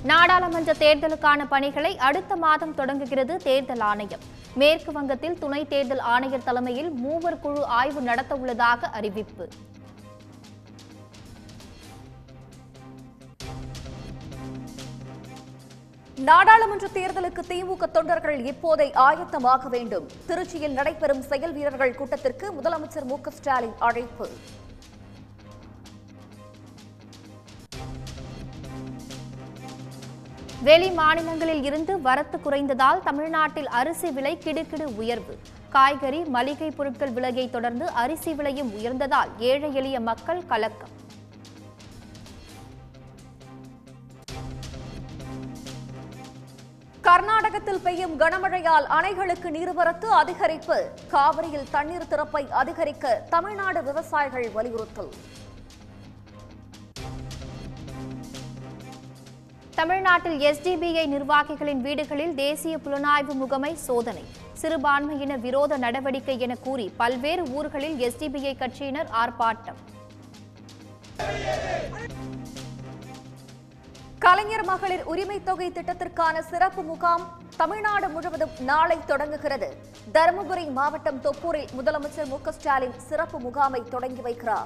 நாடாளுமன்ற தேர்தலுக்கான பணிகளை அடுத்த மாதம் தொடங்குகிறது தேர்தல் ஆணையம் மேற்கு வங்கத்தில் துணை தேர்தல் ஆணையர் தலைமையில் மூவர் குழு ஆய்வு நடத்த உள்ளதாக அறிவிப்பு நாடாளுமன்ற தேர்தலுக்கு திமுக தொண்டர்கள் இப்போதை ஆயத்தமாக வேண்டும் திருச்சியில் நடைபெறும் செயல் வீரர்கள் கூட்டத்திற்கு முதலமைச்சர் மு க ஸ்டாலின் அழைப்பு வெளி மாநிலங்களில் இருந்து வரத்து குறைந்ததால் தமிழ்நாட்டில் அரிசி விலை கிடுகிடு உயர்வு காய்கறி மளிகை பொருட்கள் விலையை தொடர்ந்து அரிசி விலையும் உயர்ந்ததால் ஏழை எளிய மக்கள் கலக்கம் கர்நாடகத்தில் பெய்யும் கனமழையால் அணைகளுக்கு நீர்வரத்து அதிகரிப்பு காவிரியில் தண்ணீர் திறப்பை அதிகரிக்க தமிழ்நாடு விவசாயிகள் வலியுறுத்தல் தமிழ்நாட்டில் எஸ்டிபிஐ நிர்வாகிகளின் வீடுகளில் தேசிய புலனாய்வு முகமை சோதனை சிறுபான்மையின விரோத நடவடிக்கை என கூறி பல்வேறு ஊர்களில் எஸ்டிபிஐ கட்சியினர் ஆர்ப்பாட்டம் கலைஞர் மகளிர் உரிமை தொகை திட்டத்திற்கான சிறப்பு முகாம் தமிழ்நாடு முழுவதும் நாளை தொடங்குகிறது தருமபுரி மாவட்டம் தொப்பூரில் முதலமைச்சர் மு க ஸ்டாலின் சிறப்பு முகாமை தொடங்கி வைக்கிறார்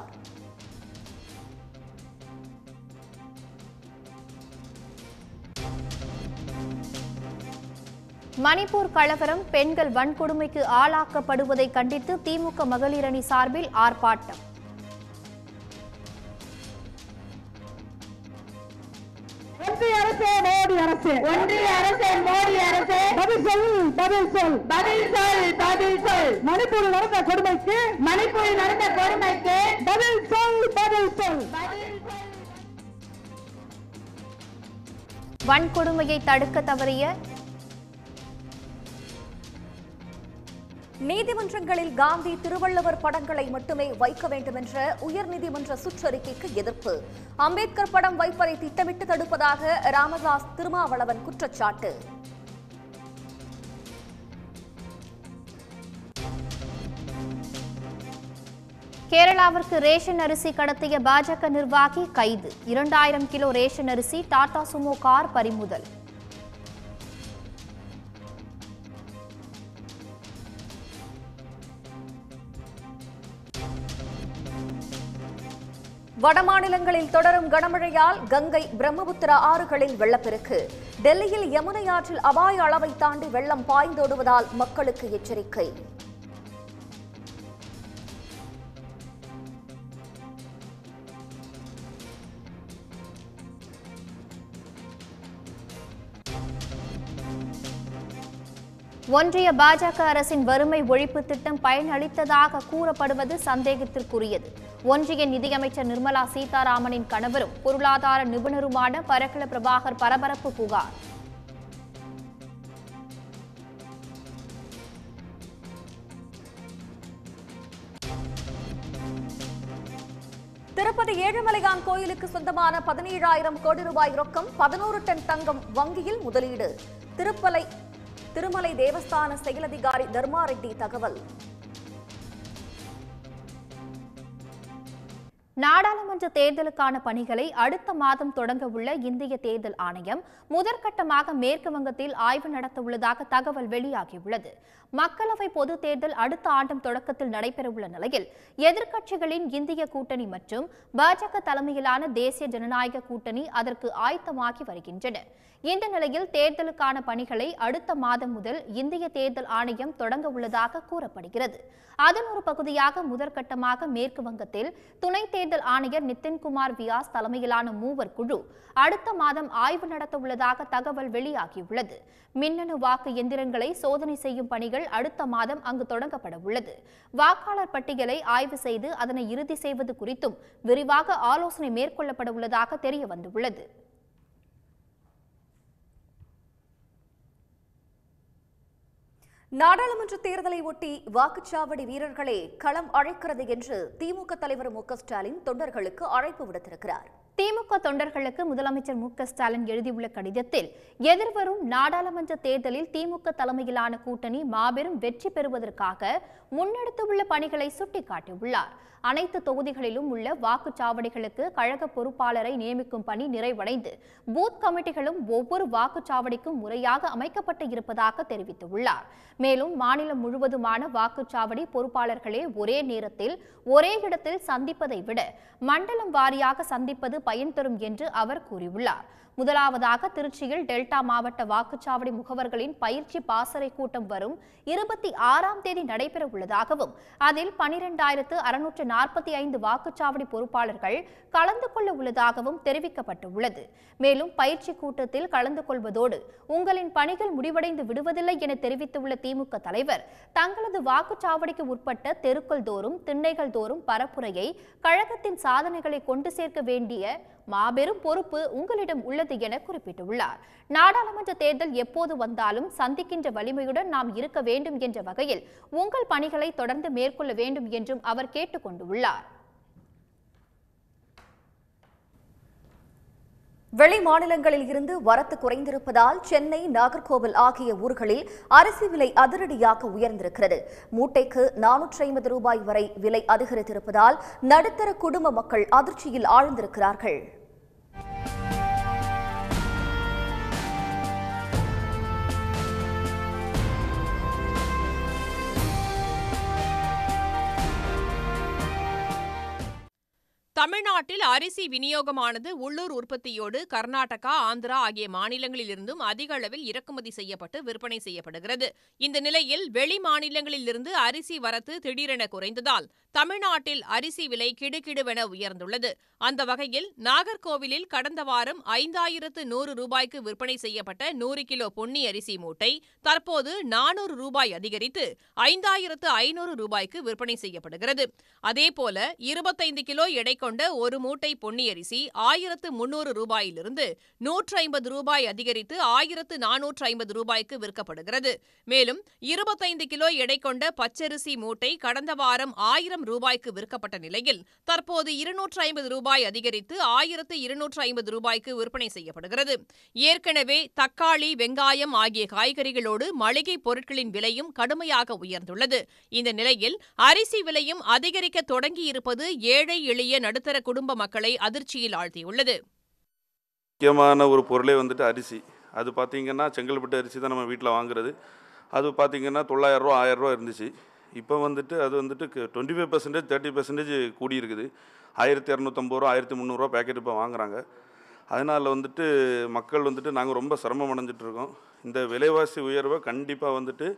மணிப்பூர் கலவரம் பெண்கள் வன்கொடுமைக்கு ஆளாக்கப்படுவதை கண்டித்து திமுக மகளிர் அணி சார்பில் ஆர்ப்பாட்டம் ஒன்றிய அரசே மோடி அரசு ஒன்றிய அரசே மோடி அரசு பதில் சொல் பதில் சொல் பதில் சொல் பதில் சொல் மணிப்பூரில் நடந்த கொடுமைக்கு மணிப்பூரில் நடந்த கொடுமைக்கு பதில் சொல் பதில் சொல் வன்கொடுமையை தடுக்க தவறிய நீதிமன்றங்களில் காந்தி திருவள்ளுவர் படங்களை மட்டுமே வைக்க வேண்டும் என்ற உயர்நீதிமன்ற சுற்றறிக்கைக்கு எதிர்ப்பு அம்பேத்கர் படம் வைப்பதை திட்டமிட்டு தடுப்பதாக ராமதாஸ் திருமாவளவன் குற்றச்சாட்டு கேரளாவிற்கு ரேஷன் அரிசி கடத்திய பாஜக நிர்வாகி கைது இரண்டாயிரம் கிலோ ரேஷன் அரிசி டாடா சுமோ கார் பறிமுதல் வடமாநிலங்களில் தொடரும் கனமழையால் கங்கை பிரம்மபுத்திரா ஆறுகளில் வெள்ளப்பெருக்கு டெல்லியில் யமுனை ஆற்றில் அபாய அளவை தாண்டி வெள்ளம் பாய்ந்தோடுவதால் மக்களுக்கு எச்சரிக்கை ஒன்றிய பாஜக அரசின் வறுமை ஒழிப்பு திட்டம் பயனளித்ததாக கூறப்படுவது சந்தேகத்திற்குரியது ஒன்றிய நிதியமைச்சர் நிர்மலா சீதாராமனின் கணவரும் பொருளாதார நிபுணருமான பரக்கல பிரபாகர் பரபரப்பு புகார் திருப்பதி ஏழுமலையான் கோயிலுக்கு சொந்தமான பதினேழாயிரம் கோடி ரூபாய் ரொக்கம் பதினோரு டன் தங்கம் வங்கியில் முதலீடு திருப்பலை திருமலை தேவஸ்தான செயலதிகாரி தர்மாரெட்டி தகவல் நாடாளுமன்ற தேர்தலுக்கான பணிகளை அடுத்த மாதம் தொடங்க உள்ள இந்திய தேர்தல் ஆணையம் முதற்கட்டமாக மேற்கு வங்கத்தில் ஆய்வு நடத்த உள்ளதாக தகவல் வெளியாகியுள்ளது மக்களவை பொதுத் தேர்தல் அடுத்த ஆண்டும் தொடக்கத்தில் நடைபெறவுள்ள நிலையில் எதிர்க்கட்சிகளின் இந்திய கூட்டணி மற்றும் பாஜக தலைமையிலான தேசிய ஜனநாயக கூட்டணி அதற்கு ஆயத்தமாகி வருகின்றன இந்த நிலையில் தேர்தலுக்கான பணிகளை அடுத்த மாதம் முதல் இந்திய தேர்தல் ஆணையம் தொடங்க உள்ளதாக கூறப்படுகிறது அதன் ஒரு பகுதியாக முதற்கட்டமாக மேற்கு வங்கத்தில் துணை தேர்தல் ஆணையர் நிதின்குமார் வியாஸ் தலைமையிலான மூவர் குழு அடுத்த மாதம் ஆய்வு நடத்த உள்ளதாக தகவல் வெளியாகியுள்ளது மின்னணு வாக்கு எந்திரங்களை சோதனை செய்யும் பணிகள் அடுத்த மாதம் அங்கு தொடங்கப்பட உள்ளது வாக்காளர் பட்டியலை ஆய்வு செய்து அதனை இறுதி செய்வது குறித்தும் விரிவாக ஆலோசனை மேற்கொள்ளப்பட உள்ளதாக தெரிய வந்துள்ளது நாடாளுமன்ற தேர்தலை ஒட்டி வாக்குச்சாவடி வீரர்களே களம் அழைக்கிறது என்று திமுக தலைவர் மு க ஸ்டாலின் தொண்டர்களுக்கு அழைப்பு விடுத்திருக்கிறார் திமுக தொண்டர்களுக்கு முதலமைச்சர் மு க ஸ்டாலின் எழுதியுள்ள கடிதத்தில் எதிர்வரும் நாடாளுமன்ற தேர்தலில் திமுக தலைமையிலான கூட்டணி மாபெரும் வெற்றி பெறுவதற்காக முன்னெடுத்துள்ள பணிகளை சுட்டிக்காட்டியுள்ளார் அனைத்து தொகுதிகளிலும் உள்ள வாக்குச்சாவடிகளுக்கு கழக பொறுப்பாளரை நியமிக்கும் பணி நிறைவடைந்து பூத் கமிட்டிகளும் ஒவ்வொரு வாக்குச்சாவடிக்கும் முறையாக அமைக்கப்பட்டு இருப்பதாக தெரிவித்துள்ளார் மேலும் மாநிலம் முழுவதுமான வாக்குச்சாவடி பொறுப்பாளர்களே ஒரே நேரத்தில் ஒரே இடத்தில் சந்திப்பதை விட மண்டலம் வாரியாக சந்திப்பது பயன் தரும் என்று அவர் கூறியுள்ளார் முதலாவதாக திருச்சியில் டெல்டா மாவட்ட வாக்குச்சாவடி முகவர்களின் பயிற்சி பாசறை கூட்டம் வரும் இருபத்தி ஆறாம் தேதி நடைபெற உள்ளதாகவும் அதில் பனிரெண்டாயிரத்து அறுநூற்று நாற்பத்தி ஐந்து வாக்குச்சாவடி பொறுப்பாளர்கள் கலந்து கொள்ள உள்ளதாகவும் தெரிவிக்கப்பட்டுள்ளது மேலும் பயிற்சி கூட்டத்தில் கலந்து கொள்வதோடு உங்களின் பணிகள் முடிவடைந்து விடுவதில்லை என தெரிவித்துள்ள திமுக தலைவர் தங்களது வாக்குச்சாவடிக்கு உட்பட்ட தெருக்கள் தோறும் திண்ணைகள் தோறும் பரப்புரையை கழகத்தின் சாதனைகளை கொண்டு சேர்க்க வேண்டிய மாபெரும் பொறுப்பு உங்களிடம் உள்ளது என குறிப்பிட்டுள்ளார் நாடாளுமன்ற தேர்தல் எப்போது வந்தாலும் சந்திக்கின்ற வலிமையுடன் நாம் இருக்க வேண்டும் என்ற வகையில் உங்கள் பணிகளை தொடர்ந்து மேற்கொள்ள வேண்டும் என்றும் அவர் கேட்டுக் கொண்டுள்ளார் வெளி மாநிலங்களில் இருந்து வரத்து குறைந்திருப்பதால் சென்னை நாகர்கோவில் ஆகிய ஊர்களில் அரிசி விலை அதிரடியாக உயர்ந்திருக்கிறது மூட்டைக்கு நானூற்றி ஐம்பது ரூபாய் வரை விலை அதிகரித்திருப்பதால் நடுத்தர குடும்ப மக்கள் அதிர்ச்சியில் ஆழ்ந்திருக்கிறார்கள் தமிழ்நாட்டில் அரிசி விநியோகமானது உள்ளூர் உற்பத்தியோடு கர்நாடகா ஆந்திரா ஆகிய மாநிலங்களிலிருந்தும் அதிக அளவில் இறக்குமதி செய்யப்பட்டு விற்பனை செய்யப்படுகிறது இந்த நிலையில் வெளி மாநிலங்களிலிருந்து அரிசி வரத்து திடீரென குறைந்ததால் தமிழ்நாட்டில் அரிசி விலை கிடுகிடுவென உயர்ந்துள்ளது அந்த வகையில் நாகர்கோவிலில் கடந்த வாரம் ஐந்தாயிரத்து நூறு ரூபாய்க்கு விற்பனை செய்யப்பட்ட நூறு கிலோ பொன்னி அரிசி மூட்டை தற்போது நானூறு ரூபாய் அதிகரித்து ஐந்தாயிரத்து ஐநூறு ரூபாய்க்கு விற்பனை செய்யப்படுகிறது அதேபோல இருபத்தைந்து கிலோ எடை கொண்ட ஒரு மூட்டை பொன்னி அரிசி ஆயிரத்து முன்னூறு ரூபாயிலிருந்து நூற்று ஐம்பது ரூபாய் அதிகரித்து ஆயிரத்து நானூற்று ஐம்பது ரூபாய்க்கு விற்கப்படுகிறது மேலும் இருபத்தைந்து கிலோ எடை கொண்ட பச்சரிசி மூட்டை கடந்த வாரம் ஆயிரம் ரூபாய்க்கு விற்கப்பட்ட நிலையில் தற்போது இருநூற்று ஐம்பது ரூபாய் அதிகரித்து ஆயிரத்து இருநூற்று ஐம்பது ரூபாய்க்கு விற்பனை செய்யப்படுகிறது ஏற்கனவே தக்காளி வெங்காயம் ஆகிய காய்கறிகளோடு மளிகை பொருட்களின் விலையும் கடுமையாக உயர்ந்துள்ளது இந்த நிலையில் அரிசி விலையும் அதிகரிக்க தொடங்கியிருப்பது ஏழை எளிய நடுத்தர குடும்ப மக்களை அதிர்ச்சியில் ஆழ்த்தியுள்ளது முக்கியமான ஒரு பொருளே வந்துட்டு அரிசி அது பார்த்தீங்கன்னா செங்கல்பட்டு அரிசி தான் நம்ம வீட்டில் வாங்குறது அது பார்த்தீங்கன்னா தொள்ளாயிரரூவா ஆயிரரூவா இருந்துச்சு இப்போ வந்துட்டு அது வந்துட்டு twenty five percentage thirty percentage கூடியிருக்குது ஆயிரத்தி இரநூத்தம்பது ரூபா ஆயிரத்தி முந்நூறுரூவா பேக்கெட் இப்போ வாங்குறாங்க அதனால் வந்துட்டு மக்கள் வந்துட்டு நாங்கள் ரொம்ப சிரமம் அடைஞ்சிட்டு இருக்கோம் இந்த விலைவாசி உயர்வை கண்டிப்பாக வந்துட்டு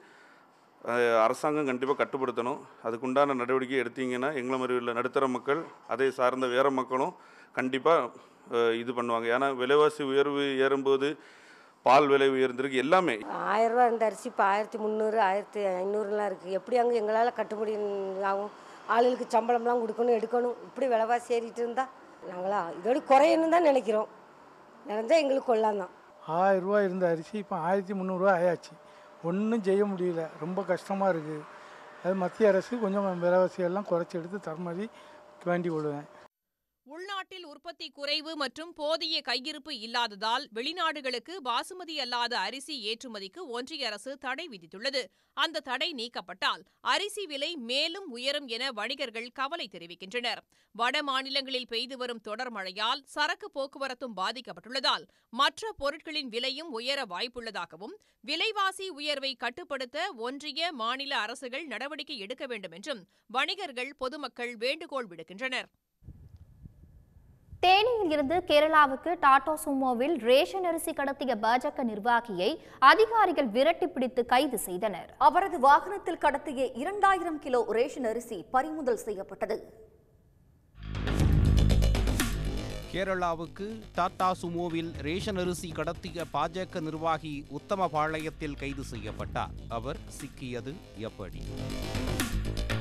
அஹ், அரசாங்கம் கண்டிப்பாக கட்டுப்படுத்தணும் அதுக்குண்டான நடவடிக்கை எடுத்தீங்கன்னா எங்களை மாதிரி உள்ள நடுத்தர மக்கள் அதை சார்ந்த வேற மக்களும் கண்டிப்பாக இது பண்ணுவாங்க ஏன்னா விலைவாசி உயர்வு ஏறும்போது பால் விலை உயர்ந்திருக்கு எல்லாமே ஆயிரம் ரூபா இருந்த அரிசி இப்போ ஆயிரத்தி முந்நூறு ஆயிரத்தி ஐநூறுலாம் இருக்குது எப்படி அங்கே எங்களால் கட்டுப்படி ஆகும் ஆளுகளுக்கு சம்பளம்லாம் கொடுக்கணும் எடுக்கணும் இப்படி விலைவாசி ஏறிட்டு இருந்தால் நாங்களா இதோட குறையணும் தான் நினைக்கிறோம் நினைஞ்சா எங்களுக்கு கொள்ளலாம் தான் ஆயிரம் ரூபாய் இருந்த அரிசி இப்போ ஆயிரத்தி முந்நூறுரூவா ஆயாச்சு ஒன்றும் செய்ய முடியல ரொம்ப கஷ்டமாக இருக்குது அது மத்திய அரசு கொஞ்சம் விலைவாசியெல்லாம் குறைச்சி எடுத்து தரமாதிரி வேண்டி கொள்வேன் உள்நாட்டில் உற்பத்தி குறைவு மற்றும் போதிய கையிருப்பு இல்லாததால் வெளிநாடுகளுக்கு பாசுமதி அல்லாத அரிசி ஏற்றுமதிக்கு ஒன்றிய அரசு தடை விதித்துள்ளது அந்த தடை நீக்கப்பட்டால் அரிசி விலை மேலும் உயரும் என வணிகர்கள் கவலை தெரிவிக்கின்றனர் வட மாநிலங்களில் பெய்து வரும் தொடர் மழையால் சரக்கு போக்குவரத்தும் பாதிக்கப்பட்டுள்ளதால் மற்ற பொருட்களின் விலையும் உயர வாய்ப்புள்ளதாகவும் விலைவாசி உயர்வை கட்டுப்படுத்த ஒன்றிய மாநில அரசுகள் நடவடிக்கை எடுக்க வேண்டும் என்றும் வணிகர்கள் பொதுமக்கள் வேண்டுகோள் விடுக்கின்றனர் தேனியில் இருந்து கேரளாவுக்கு டாடா சுமோவில் ரேஷன் அரிசி கடத்திய பாஜக நிர்வாகியை அதிகாரிகள் விரட்டி பிடித்து கைது செய்தனர் அவரது வாகனத்தில் கடத்திய இரண்டாயிரம் கிலோ ரேஷன் அரிசி பறிமுதல் செய்யப்பட்டது கேரளாவுக்கு டாடா சுமோவில் ரேஷன் அரிசி கடத்திய பாஜக நிர்வாகி உத்தமபாளையத்தில் கைது செய்யப்பட்டார் அவர் சிக்கியது எப்படி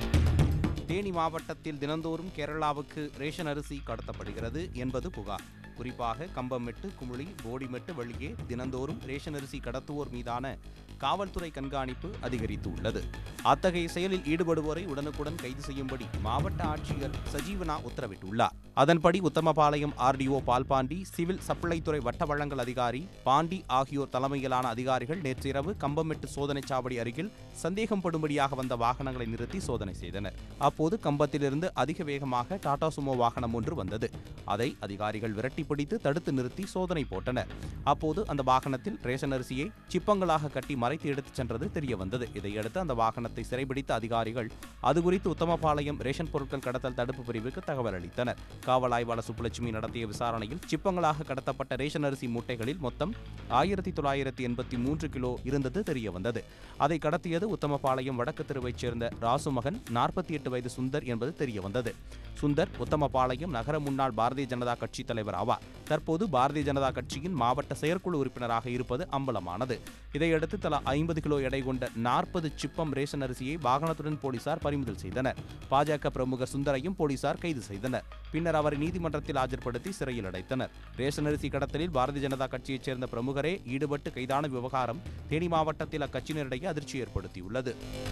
தேனி மாவட்டத்தில் தினந்தோறும் கேரளாவுக்கு ரேஷன் அரிசி கடத்தப்படுகிறது என்பது புகார் குறிப்பாக கம்பமெட்டு குமுளி போடிமெட்டு வழியே தினந்தோறும் ரேஷன் அரிசி கடத்துவோர் மீதான காவல்துறை கண்காணிப்பு அதிகரித்துள்ளது அத்தகைய செயலில் ஈடுபடுவோரை உடனுக்குடன் கைது செய்யும்படி மாவட்ட ஆட்சியர் சஜீவனா உத்தரவிட்டுள்ளார் அதன்படி Uthamapalayam RDO Palpandi civil supply துறை வட்ட வழங்கல் அதிகாரி பாண்டி ஆகியோர் தலைமையிலான அதிகாரிகள் நேற்றிரவு கம்பமெட்டு சோதனைச் சாவடி அருகில் சந்தேகம் படும்படியாக வந்த வாகனங்களை நிறுத்தி சோதனை செய்தனர் அப்போது கம்பத்திலிருந்து அதிக வேகமாக டாடா சுமோ வாகனம் ஒன்று வந்தது அதை அதிகாரிகள் விரட்டி பிடித்து தடுத்து நிறுத்தி சோதனை போட்டனர் அப்போது அந்த வாகனத்தில் ரேஷன் அரிசியை சிப்பங்களாக கட்டி மறைத்து எடுத்துச் சென்றது தெரிய வந்தது இதையடுத்து அந்த வாகனத்தை சிறைபிடித்த அதிகாரிகள் அது குறித்து உத்தமபாளையம் ரேஷன் பொருட்கள் கடத்தல் தடுப்பு பிரிவுக்கு தகவல் அளித்தனர் காவல் ஆய்வாளர் சுப்புலட்சுமி நடத்திய விசாரணையில் சிப்பங்களாக கடத்தப்பட்ட ரேஷன் அரிசி மூட்டைகளில் மொத்தம் ஆயிரத்தி தொள்ளாயிரத்தி எண்பத்தி மூன்று கிலோ இருந்தது தெரிய வந்தது அதை கடத்தியது உத்தமபாளையம் வடக்கு தெருவைச் சேர்ந்த ராசு மகன் நாற்பத்தி எட்டு வயது சுந்தர் என்பது தெரிய வந்தது சுந்தர் உத்தமபாளையம் நகர முன்னாள் பாரதிய ஜனதா கட்சி தலைவர் ஆவார் தற்போது பாரதிய ஜனதா கட்சியின் மாவட்ட செயற்குழு உறுப்பினராக இருப்பது அம்பலமானது இதையடுத்து தலா ஐம்பது கிலோ எடை கொண்ட நாற்பது சிப்பம் ரேஷன் அரிசியை வாகனத்துடன் போலீசார் பறிமுதல் செய்தனர் பாஜக பிரமுகர் சுந்தரையும் போலீசார் கைது செய்தனர் பின்னர் அவரை நீதிமன்றத்தில் ஆஜர்படுத்தி சிறையில் அடைத்தனர் ரேஷன் அரிசி கடத்தலில் பாரதிய ஜனதா கட்சியைச் சேர்ந்த பிரமுகரே ஈடுபட்டு கைதான விவகாரம் தேனி மாவட்டத்தில் அக்கட்சியினரிடையே அதிர்ச்சி ஏற்படுத்தியுள்ளது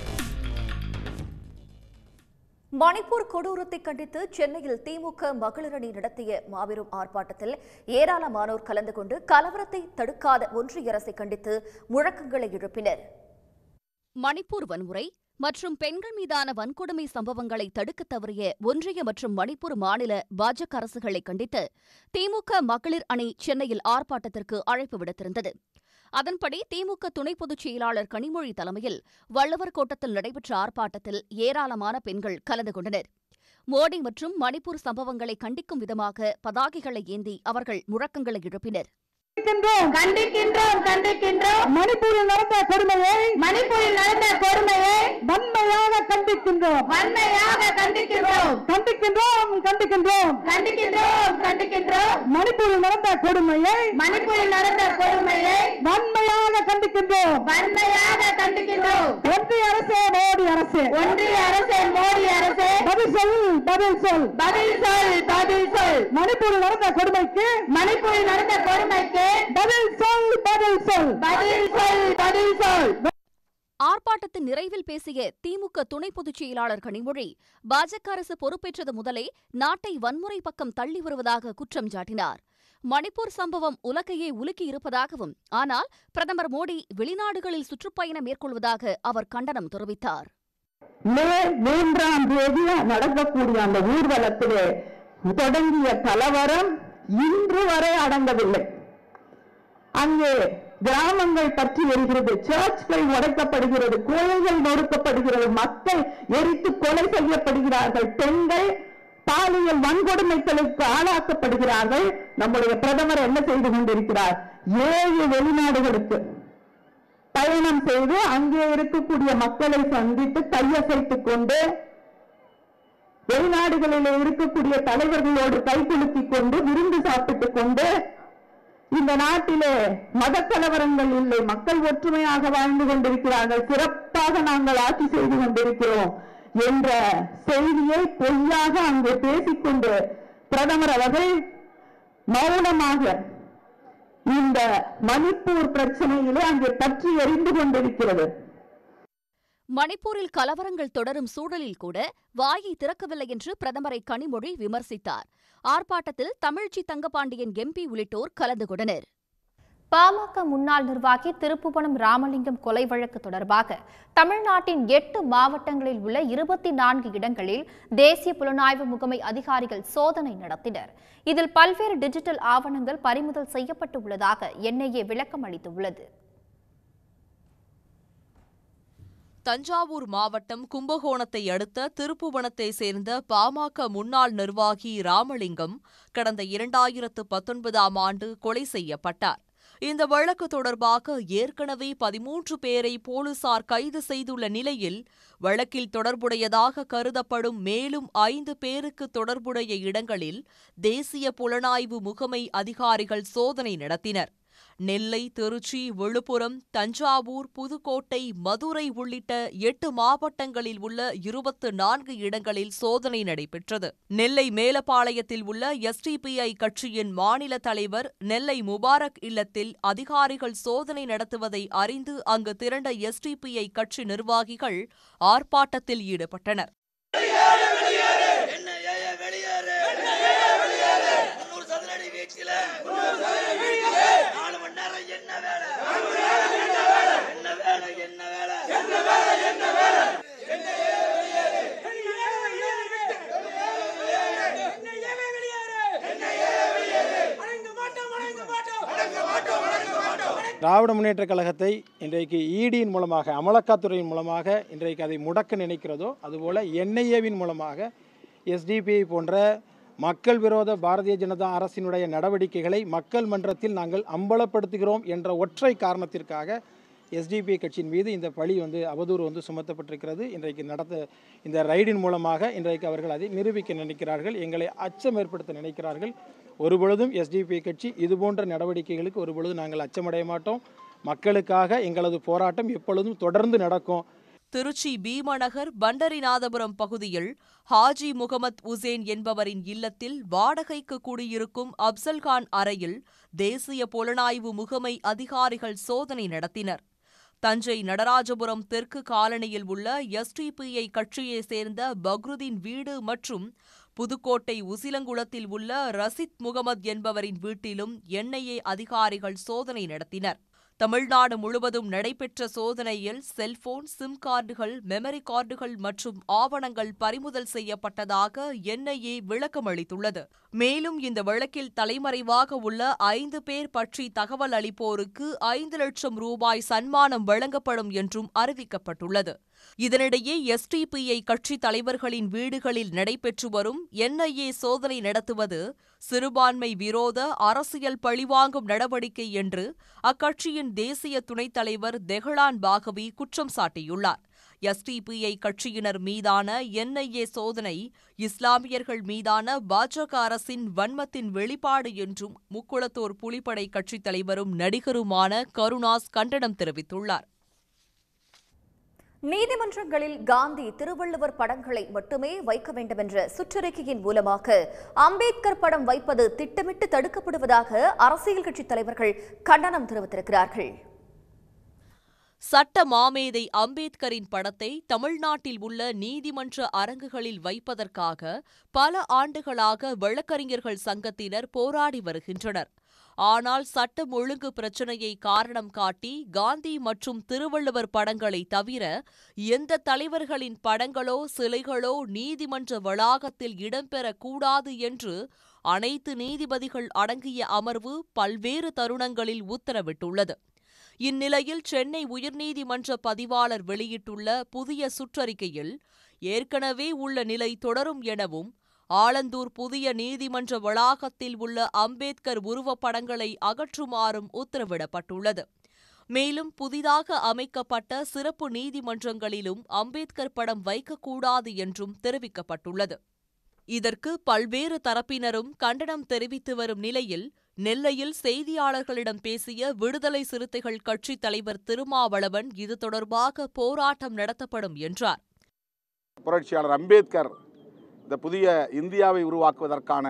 மணிப்பூர் கொடூரத்தை கண்டித்து சென்னையில் திமுக மகளிர் அணி நடத்திய மாபெரும் ஆர்ப்பாட்டத்தில் ஏராளமானோர் கலந்து கொண்டு கலவரத்தை தடுக்காத ஒன்றிய அரசை கண்டித்து முழக்கங்களை எழுப்பினர் மணிப்பூர் வன்முறை மற்றும் பெண்கள் மீதான வன்கொடுமை சம்பவங்களை தடுக்கத் தவறிய ஒன்றிய மற்றும் மணிப்பூர் மாநில பாஜக அரசுகளை கண்டித்து திமுக மகளிர் அணி சென்னையில் ஆர்ப்பாட்டத்திற்கு அழைப்பு விடுத்திருந்தது அதன்படி திமுக துணை பொதுச் செயலாளர் கனிமொழி தலைமையில் வள்ளுவர் கோட்டத்தில் நடைபெற்ற ஆர்ப்பாட்டத்தில் ஏராளமான பெண்கள் கலந்து கொண்டனர் மோடி மற்றும் மணிப்பூர் சம்பவங்களை கண்டிக்கும் விதமாக பதாகைகளை ஏந்தி அவர்கள் முழக்கங்களை எழுப்பினர் கண்டிக்கின்றோம் கண்டிக்கின்றோம் கண்டிக்கின்றோம் மணிப்பூரில் நடந்த கொடுமையை மணிப்பூரில் நடந்த கொடுமையை வன்மையாக கண்டிக்கின்றோம் வன்மையாக கண்டிக்கின்றோம் கண்டிக்கின்றோம் கண்டிக்கின்றோம் கண்டிக்கின்றோம் கண்டிக்கின்றோம் மணிப்பூரில் நடந்த கொடுமையை மணிப்பூரில் நடந்த கொடுமையை வன்மையாக கண்டிக்கின்றோம் வன்மையாக கண்டிக்கின்றோம் ஒன்றிய அரசே மோடி அரசு ஒன்றிய அரசே மோடி அரசு பதில் சொல் பதில் சொல் பதில் சொல் பதில் சொல் மணிப்பூரில் நடந்த கொடுமைக்கு மணிப்பூரில் நடந்த கொடுமைக்கு பதில் சொல் பதில் சொல் பதில் சொல் பதில் சொல் ஆர்ப்பாட்டத்தின் நிறைவில் பேசிய திமுக துணை பொதுச் செயலாளர் கனிமொழி பாஜக அரசு பொறுப்பேற்றது முதலே நாட்டை வன்முறை பக்கம் தள்ளி வருவதாக குற்றம் சாட்டினார் மணிப்பூர் சம்பவம் உலகையே உலுக்கி இருப்பதாகவும் ஆனால் பிரதமர் மோடி வெளிநாடுகளில் சுற்றுப்பயணம் மேற்கொள்வதாக அவர் கண்டனம் தெரிவித்தார் மே மூன்றாம் தேதி நடக்கக்கூடிய அந்த ஊர்வலத்திலே தொடங்கிய கலவரம் இன்று வரை அடங்கவில்லை அங்கே கிராமங்கள் பற்றி எரிகிறது சர்ச்கள் உடைக்கப்படுகிறது கோயில்கள் நொறுக்கப்படுகிறது மக்கள் எரித்து கொலை செய்யப்படுகிறார்கள் பெண்கள் பாலியல் வன்கொடுமைகளுக்கு ஆளாக்கப்படுகிறார்கள் நம்முடைய பிரதமர் என்ன செய்து கொண்டிருக்கிறார் ஏழு வெளிநாடுகளுக்கு பயணம் செய்து அங்கே இருக்கக்கூடிய மக்களை சந்தித்து கையசைத்துக் கொண்டு வெளிநாடுகளில் இருக்கக்கூடிய தலைவர்களோடு கைகுலுக்கிக் கொண்டு விருந்து சாப்பிட்டுக் கொண்டு இந்த நாட்டிலே மத கலவரங்கள் இல்லை மக்கள் ஒற்றுமையாக வாழ்ந்து கொண்டிருக்கிறார்கள் சிறப்பாக நாங்கள் ஆட்சி செய்து கொண்டிருக்கிறோம் என்ற செய்தியை பொய்யாக அங்கே பேசிக்கொண்டு பிரதமர் அவர்கள் மௌனமாக இந்த மணிப்பூர் பிரச்சனையிலே அங்கே பற்றி எரிந்து கொண்டிருக்கிறது மணிப்பூரில் கலவரங்கள் தொடரும் சூழலில் கூட வாயை திறக்கவில்லை என்று பிரதமரை கனிமொழி விமர்சித்தார் ஆர்ப்பாட்டத்தில் தமிழ்ச்சி தங்கபாண்டியன் எம்பி உள்ளிட்டோர் கலந்து கொண்டனர் பாமக முன்னாள் நிர்வாகி திருப்புவனம் ராமலிங்கம் கொலை வழக்கு தொடர்பாக தமிழ்நாட்டின் எட்டு மாவட்டங்களில் உள்ள இருபத்தி நான்கு இடங்களில் தேசிய புலனாய்வு முகமை அதிகாரிகள் சோதனை நடத்தினர் இதில் பல்வேறு டிஜிட்டல் ஆவணங்கள் பறிமுதல் செய்யப்பட்டு உள்ளதாக என்ஐஏ விளக்கம் அளித்துள்ளது தஞ்சாவூர் மாவட்டம் கும்பகோணத்தை அடுத்த திருப்புவனத்தை சேர்ந்த பாமக முன்னாள் நிர்வாகி ராமலிங்கம் கடந்த இரண்டாயிரத்து பத்தொன்பதாம் ஆண்டு கொலை செய்யப்பட்டார் இந்த வழக்கு தொடர்பாக ஏற்கனவே பதிமூன்று பேரை போலீசார் கைது செய்துள்ள நிலையில் வழக்கில் தொடர்புடையதாக கருதப்படும் மேலும் ஐந்து பேருக்கு தொடர்புடைய இடங்களில் தேசிய புலனாய்வு முகமை அதிகாரிகள் சோதனை நடத்தினர் நெல்லை திருச்சி விழுப்புரம் தஞ்சாவூர் புதுக்கோட்டை மதுரை உள்ளிட்ட எட்டு மாவட்டங்களில் உள்ள இருபத்து நான்கு இடங்களில் சோதனை நடைபெற்றது நெல்லை மேலப்பாளையத்தில் உள்ள எஸ்டிபிஐ கட்சியின் மாநில தலைவர் நெல்லை முபாரக் இல்லத்தில் அதிகாரிகள் சோதனை நடத்துவதை அறிந்து அங்கு திரண்ட எஸ்டிபிஐ கட்சி நிர்வாகிகள் ஆர்ப்பாட்டத்தில் ஈடுபட்டனர் திராவிட முன்னேற்றக் கழகத்தை இன்றைக்கு இடியின் மூலமாக அமலாக்கத்துறையின் மூலமாக இன்றைக்கு அதை முடக்க நினைக்கிறதோ அதுபோல் என்ஐஏவின் மூலமாக எஸ்டிபிஐ போன்ற மக்கள் விரோத பாரதிய ஜனதா அரசினுடைய நடவடிக்கைகளை மக்கள் மன்றத்தில் நாங்கள் அம்பலப்படுத்துகிறோம் என்ற ஒற்றை காரணத்திற்காக எஸ்டிபிஐ கட்சியின் மீது இந்த பழி வந்து அவதூறு வந்து சுமத்தப்பட்டிருக்கிறது இன்றைக்கு நடத்த இந்த ரைடின் மூலமாக இன்றைக்கு அவர்கள் அதை நிரூபிக்க நினைக்கிறார்கள் எங்களை அச்சம் ஏற்படுத்த நினைக்கிறார்கள் ஒருபொழுதும் எஸ்டிபிஐ கட்சி இதுபோன்ற நடவடிக்கைகளுக்கு ஒருபொழுதும் நாங்கள் அச்சமடைய மாட்டோம் மக்களுக்காக எங்களது போராட்டம் எப்பொழுதும் தொடர்ந்து நடக்கும் திருச்சி பீமநகர் பண்டரிநாதபுரம் பகுதியில் ஹாஜி முகமது உசேன் என்பவரின் இல்லத்தில் வாடகைக்கு குடியிருக்கும் அப்சல்கான் அறையில் தேசிய புலனாய்வு முகமை அதிகாரிகள் சோதனை நடத்தினர் தஞ்சை நடராஜபுரம் தெற்கு காலனியில் உள்ள எஸ்டிபிஐ கட்சியைச் சேர்ந்த பக்ருதீன் வீடு மற்றும் புதுக்கோட்டை உசிலங்குளத்தில் உள்ள ரசித் முகமது என்பவரின் வீட்டிலும் என்ஐஏ அதிகாரிகள் சோதனை நடத்தினர் தமிழ்நாடு முழுவதும் நடைபெற்ற சோதனையில் செல்போன் சிம் கார்டுகள் மெமரி கார்டுகள் மற்றும் ஆவணங்கள் பறிமுதல் செய்யப்பட்டதாக என்ஐஏ விளக்கம் அளித்துள்ளது மேலும் இந்த வழக்கில் தலைமறைவாக உள்ள ஐந்து பேர் பற்றி தகவல் அளிப்போருக்கு ஐந்து லட்சம் ரூபாய் சன்மானம் வழங்கப்படும் என்றும் அறிவிக்கப்பட்டுள்ளது இதனிடையே எஸ்டிபிஐ கட்சி தலைவர்களின் வீடுகளில் நடைபெற்று வரும் என்ஐஏ சோதனை நடத்துவது சிறுபான்மை விரோத அரசியல் பழிவாங்கும் நடவடிக்கை என்று அக்கட்சியின் தேசிய துணைத் தலைவர் தெஹ்லான் பாகவி குற்றம் சாட்டியுள்ளார் எஸ்டிபிஐ கட்சியினர் மீதான என்ஐஏ சோதனை இஸ்லாமியர்கள் மீதான பாஜக அரசின் வன்மத்தின் வெளிப்பாடு என்றும் முக்குளத்தோர் புலிப்படை கட்சித் தலைவரும் நடிகருமான கருணாஸ் கண்டனம் தெரிவித்துள்ளார் நீதிமன்றங்களில் காந்தி திருவள்ளுவர் படங்களை மட்டுமே வைக்க வேண்டும் என்ற சுற்றறிக்கையின் மூலமாக அம்பேத்கர் படம் வைப்பது திட்டமிட்டு தடுக்கப்படுவதாக அரசியல் கட்சித் தலைவர்கள் கண்டனம் தெரிவித்திருக்கிறார்கள் சட்ட மாமேதை அம்பேத்கரின் படத்தை தமிழ்நாட்டில் உள்ள நீதிமன்ற அரங்குகளில் வைப்பதற்காக பல ஆண்டுகளாக வழக்கறிஞர்கள் சங்கத்தினர் போராடி வருகின்றனர் ஆனால் சட்டம் ஒழுங்கு பிரச்சினையை காரணம் காட்டி காந்தி மற்றும் திருவள்ளுவர் படங்களை தவிர எந்த தலைவர்களின் படங்களோ சிலைகளோ நீதிமன்ற வளாகத்தில் இடம்பெறக்கூடாது என்று அனைத்து நீதிபதிகள் அடங்கிய அமர்வு பல்வேறு தருணங்களில் உத்தரவிட்டுள்ளது இந்நிலையில் சென்னை உயர்நீதிமன்ற பதிவாளர் வெளியிட்டுள்ள புதிய சுற்றறிக்கையில் ஏற்கனவே உள்ள நிலை தொடரும் எனவும் ஆலந்தூர் புதிய நீதிமன்ற வளாகத்தில் உள்ள அம்பேத்கர் உருவப்படங்களை அகற்றுமாறும் உத்தரவிடப்பட்டுள்ளது மேலும் புதிதாக அமைக்கப்பட்ட சிறப்பு நீதிமன்றங்களிலும் அம்பேத்கர் படம் வைக்கக்கூடாது என்றும் தெரிவிக்கப்பட்டுள்ளது இதற்கு பல்வேறு தரப்பினரும் கண்டனம் தெரிவித்து வரும் நிலையில் நெல்லையில் செய்தியாளர்களிடம் பேசிய விடுதலை சிறுத்தைகள் கட்சித் தலைவர் திருமாவளவன் இது தொடர்பாக போராட்டம் நடத்தப்படும் என்றார் புரட்சியாளர் அம்பேத்கர் இந்த புதிய இந்தியாவை உருவாக்குவதற்கான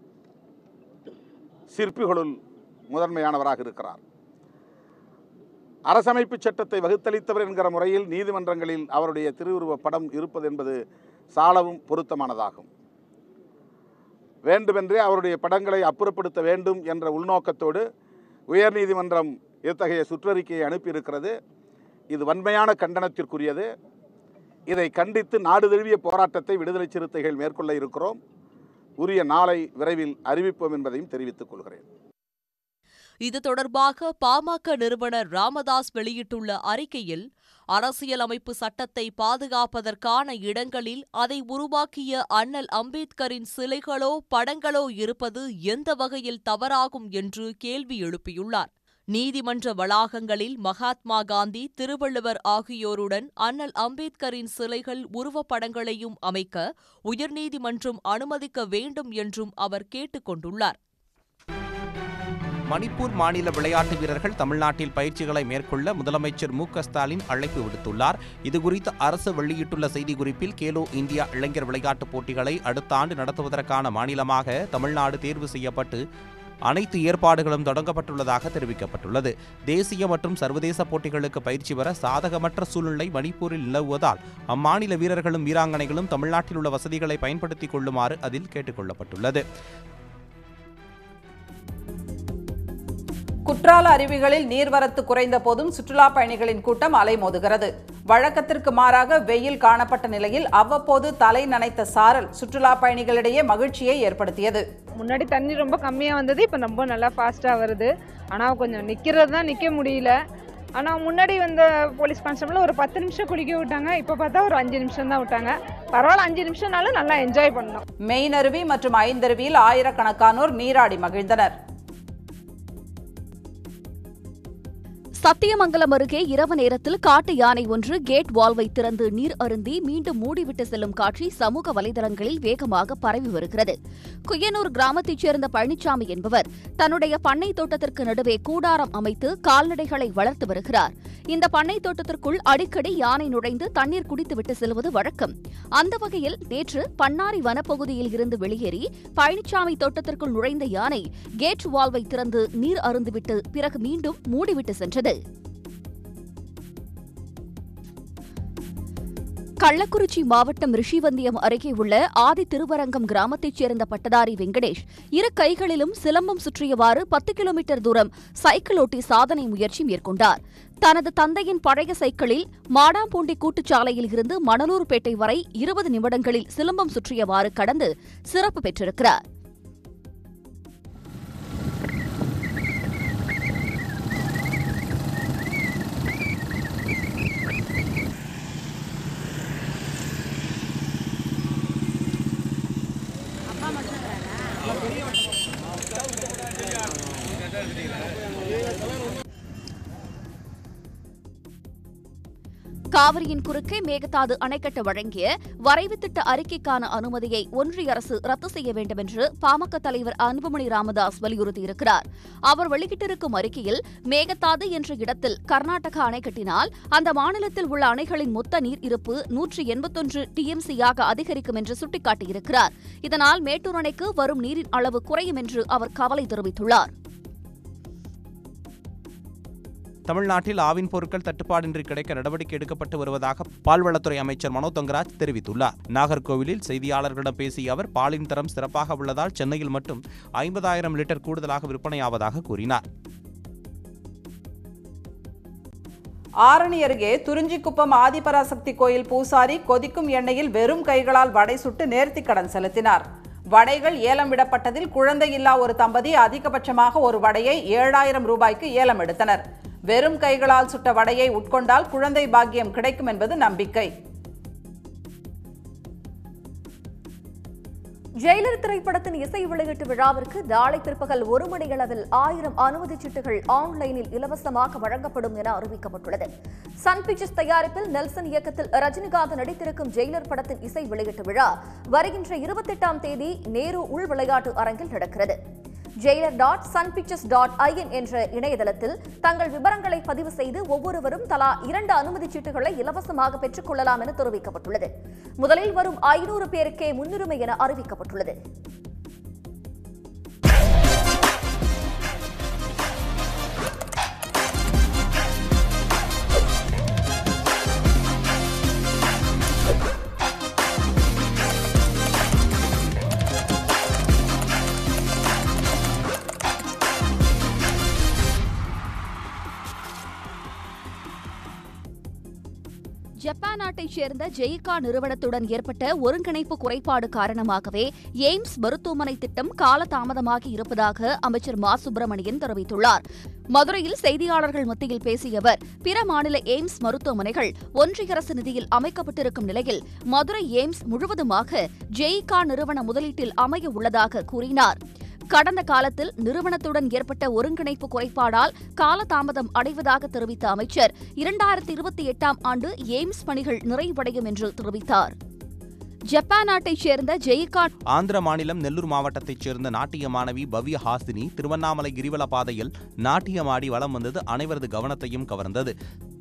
சிற்பிகளுள் முதன்மையானவராக இருக்கிறார் அரசமைப்பு சட்டத்தை வகுத்தளித்தவர் என்கிற முறையில் நீதிமன்றங்களில் அவருடைய திருவுருவப் படம் இருப்பது என்பது சாலவும் பொருத்தமானதாகும் வேண்டுமென்றே அவருடைய படங்களை அப்புறப்படுத்த வேண்டும் என்ற உள்நோக்கத்தோடு உயர்நீதிமன்றம் இத்தகைய சுற்றறிக்கையை அனுப்பியிருக்கிறது இது வன்மையான கண்டனத்திற்குரியது இதை கண்டித்து நாடு தழுவிய போராட்டத்தை விடுதலை சிறுத்தைகள் மேற்கொள்ள இருக்கிறோம் உரிய நாளை விரைவில் அறிவிப்போம் என்பதையும் தெரிவித்துக் கொள்கிறேன் இது தொடர்பாக பாமக நிறுவனர் ராமதாஸ் வெளியிட்டுள்ள அறிக்கையில் அரசியலமைப்பு சட்டத்தை பாதுகாப்பதற்கான இடங்களில் அதை உருவாக்கிய அண்ணல் அம்பேத்கரின் சிலைகளோ படங்களோ இருப்பது எந்த வகையில் தவறாகும் என்று கேள்வி எழுப்பியுள்ளார் நீதிமன்ற வளாகங்களில் மகாத்மா காந்தி திருவள்ளுவர் ஆகியோருடன் அண்ணல் அம்பேத்கரின் சிலைகள் உருவப்படங்களையும் அமைக்க உயர்நீதிமன்றம் அனுமதிக்க வேண்டும் என்றும் அவர் கேட்டுக் கொண்டுள்ளார் மணிப்பூர் மாநில விளையாட்டு வீரர்கள் தமிழ்நாட்டில் பயிற்சிகளை மேற்கொள்ள முதலமைச்சர் மு க ஸ்டாலின் அழைப்பு விடுத்துள்ளார் இதுகுறித்து அரசு வெளியிட்டுள்ள செய்திக்குறிப்பில் கேலோ இந்தியா இளைஞர் விளையாட்டுப் போட்டிகளை அடுத்த ஆண்டு நடத்துவதற்கான மாநிலமாக தமிழ்நாடு தேர்வு செய்யப்பட்டு அனைத்து ஏற்பாடுகளும் தொடங்கப்பட்டுள்ளதாக தெரிவிக்கப்பட்டுள்ளது தேசிய மற்றும் சர்வதேச போட்டிகளுக்கு பயிற்சி பெற சாதகமற்ற சூழ்நிலை மணிப்பூரில் நிலவுவதால் அம்மாநில வீரர்களும் வீராங்கனைகளும் தமிழ்நாட்டில் உள்ள வசதிகளை பயன்படுத்திக் கொள்ளுமாறு அதில் கேட்டுக் கொள்ளப்பட்டுள்ளது குற்றால அருவிகளில் நீர்வரத்து குறைந்த போதும் சுற்றுலா பயணிகளின் கூட்டம் அலைமோதுகிறது வழக்கத்திற்கு மாறாக வெயில் காணப்பட்ட நிலையில் அவ்வப்போது தலை நனைத்த சாரல் சுற்றுலா பயணிகளிடையே மகிழ்ச்சியை ஏற்படுத்தியது முன்னாடி தண்ணி ரொம்ப கம்மியாக வந்தது இப்போ ரொம்ப நல்லா ஃபாஸ்ட்டாக வருது ஆனால் கொஞ்சம் நிற்கிறது தான் நிற்க முடியல ஆனால் முன்னாடி வந்த போலீஸ் கான்ஸ்டபிள் ஒரு பத்து நிமிஷம் குளிக்க விட்டாங்க இப்போ பார்த்தா ஒரு அஞ்சு நிமிஷம் தான் விட்டாங்க பரவாயில்ல அஞ்சு நிமிஷம்னாலும் நல்லா என்ஜாய் பண்ணோம் மெயினருவி மற்றும் ஐந்தருவியில் ஆயிரக்கணக்கானோர் நீராடி மகிழ்ந்தனர் சத்தியமங்கலம் அருகே இரவு நேரத்தில் காட்டு யானை ஒன்று கேட் வால்வை திறந்து நீர் அருந்தி மீண்டும் மூடிவிட்டு செல்லும் காட்சி சமூக வலைதளங்களில் வேகமாக பரவி வருகிறது குயனூர் கிராமத்தைச் சேர்ந்த பழனிசாமி என்பவர் தன்னுடைய பண்ணை தோட்டத்திற்கு நடுவே கூடாரம் அமைத்து கால்நடைகளை வளர்த்து வருகிறார் இந்த பண்ணை தோட்டத்திற்குள் அடிக்கடி யானை நுழைந்து தண்ணீர் குடித்துவிட்டு செல்வது வழக்கம் அந்த வகையில் நேற்று பன்னாரி வனப்பகுதியில் இருந்து வெளியேறி பழனிசாமி தோட்டத்திற்குள் நுழைந்த யானை கேட் வால்வை திறந்து நீர் அருந்துவிட்டு பிறகு மீண்டும் மூடிவிட்டு சென்றது கள்ளக்குறிச்சி மாவட்டம் ரிஷிவந்தியம் அருகே உள்ள ஆதி திருவரங்கம் கிராமத்தைச் சேர்ந்த பட்டதாரி வெங்கடேஷ் இரு கைகளிலும் சிலம்பம் சுற்றியவாறு பத்து கிலோமீட்டர் தூரம் சைக்கிள் ஓட்டி சாதனை முயற்சி மேற்கொண்டார் தனது தந்தையின் பழைய சைக்கிளில் மாடாம்பூண்டி கூட்டுச்சாலையில் இருந்து மணலூர்பேட்டை வரை இருபது நிமிடங்களில் சிலம்பம் சுற்றியவாறு கடந்து சிறப்பு பெற்றிருக்கிறார் காவிரியின் குறுக்கே மேகதாது அணைக்கட்ட வழங்கிய வரைவு திட்ட அறிக்கைக்கான அனுமதியை ஒன்றிய அரசு ரத்து செய்ய வேண்டும் என்று பாமக தலைவர் அன்புமணி ராமதாஸ் வலியுறுத்தியிருக்கிறார் அவர் வெளியிட்டிருக்கும் அறிக்கையில் மேகதாது என்ற இடத்தில் கர்நாடகா அணை கட்டினால் அந்த மாநிலத்தில் உள்ள அணைகளின் மொத்த நீர் இருப்பு நூற்றி எண்பத்தொன்று டிஎம்சியாக அதிகரிக்கும் என்று சுட்டிக்காட்டியிருக்கிறார் இதனால் மேட்டூர் அணைக்கு வரும் நீரின் அளவு குறையும் என்று அவர் கவலை தெரிவித்துள்ளார் தமிழ்நாட்டில் ஆவின் பொருட்கள் தட்டுப்பாடின்றி கிடைக்க நடவடிக்கை எடுக்கப்பட்டு வருவதாக பால்வளத்துறை அமைச்சர் மனோ தங்கராஜ் தெரிவித்துள்ளார் நாகர்கோவிலில் செய்தியாளர்களிடம் பேசிய அவர் பாலின் தரம் சிறப்பாக உள்ளதால் சென்னையில் மட்டும் ஐம்பதாயிரம் லிட்டர் கூடுதலாக விற்பனையாவதாக கூறினார் ஆரணி அருகே துறிஞ்சிக்குப்பம் ஆதிபராசக்தி கோயில் பூசாரி கொதிக்கும் எண்ணெயில் வெறும் கைகளால் வடை சுட்டு நேர்த்திக் கடன் செலுத்தினார் வடைகள் ஏலம் விடப்பட்டதில் குழந்தையில்லா ஒரு தம்பதி அதிகபட்சமாக ஒரு வடையை ஏழாயிரம் ரூபாய்க்கு ஏலம் எடுத்தனர் வெறும் கைகளால் சுட்ட வடையை உட்கொண்டால் குழந்தை பாக்கியம் கிடைக்கும் என்பது நம்பிக்கை ஜெயிலர் திரைப்படத்தின் இசை வெளியீட்டு விழாவிற்கு நாளை பிற்பகல் ஒரு மணியளவில் ஆயிரம் அனுமதி சீட்டுகள் ஆன்லைனில் இலவசமாக வழங்கப்படும் என அறிவிக்கப்பட்டுள்ளது சன் பிக்சர்ஸ் தயாரிப்பில் நெல்சன் இயக்கத்தில் ரஜினிகாந்த் நடித்திருக்கும் ஜெயிலர் படத்தின் இசை வெளியீட்டு விழா வருகின்ற இருபத்தெட்டாம் தேதி நேரு உள் விளையாட்டு அரங்கில் நடக்கிறது jailer dot Sun Pictures dot IN என்ற இணையதளத்தில் தங்கள் விவரங்களை பதிவு செய்து ஒவ்வொருவரும் தலா இரண்டு அனுமதி சீட்டுகளை இலவசமாக பெற்றுக் கொள்ளலாம் என தெரிவிக்கப்பட்டுள்ளது முதலில் வரும் ஐநூறு பேருக்கே முன்னுரிமை என அறிவிக்கப்பட்டுள்ளது ஜப்பான் நாட்டைச் சேர்ந்த ஜெயிகா நிறுவனத்துடன் ஏற்பட்ட ஒருங்கிணைப்பு குறைபாடு காரணமாகவே எய்ம்ஸ் மருத்துவமனை திட்டம் காலதாமதமாகி இருப்பதாக அமைச்சர் மா சுப்பிரமணியன் தெரிவித்துள்ளார் மதுரையில் செய்தியாளர்கள் மத்தியில் பேசிய அவர் பிற மாநில எய்ம்ஸ் மருத்துவமனைகள் ஒன்றிய அரசு நிதியில் அமைக்கப்பட்டிருக்கும் நிலையில் மதுரை எய்ம்ஸ் முழுவதுமாக ஜெயிகா நிறுவன முதலீட்டில் அமைய உள்ளதாக கூறினார் கடந்த காலத்தில் நிறுவனத்துடன் ஏற்பட்ட ஒருங்கிணைப்பு குறைபாடால் காலதாமதம் அடைவதாக தெரிவித்த அமைச்சர் இரண்டாயிரத்தி இருபத்தி எட்டாம் ஆண்டு எய்ம்ஸ் பணிகள் நிறைவடையும் என்று தெரிவித்தார் ஜப்பான் நாட்டைச் சேர்ந்த ஜெயிகா ஆந்திர மாநிலம் நெல்லூர் மாவட்டத்தைச் சேர்ந்த நாட்டிய மாணவி பவ்ய ஹாசினி திருவண்ணாமலை கிரிவல பாதையில் நாட்டியமாடி வலம் வந்தது அனைவரது கவனத்தையும் கவர்ந்தது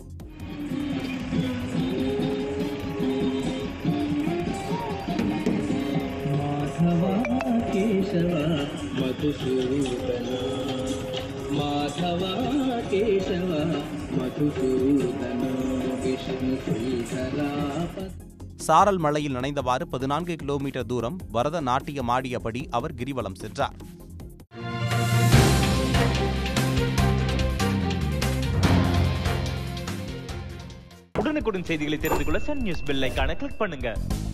ಮಾಧವ ಕೇಶವ ಮಧುಸೂದನ ಮಾಧವ ಕೇಶವ ಮಧುಸೂದನ ವಿಷ್ಣು ಶ್ರೀಧರಾಪ சாரல் மலையில் நனைந்தவாறு பதினான்கு கிலோமீட்டர் தூரம் வரத நாட்டியமாடியபடி அவர் கிரிவலம் சென்றார் உடனுக்குடன் செய்திகளை தெரிந்து கொள்ள சன் நியூஸ் பெல் ஐகானை கிளிக் பண்ணுங்க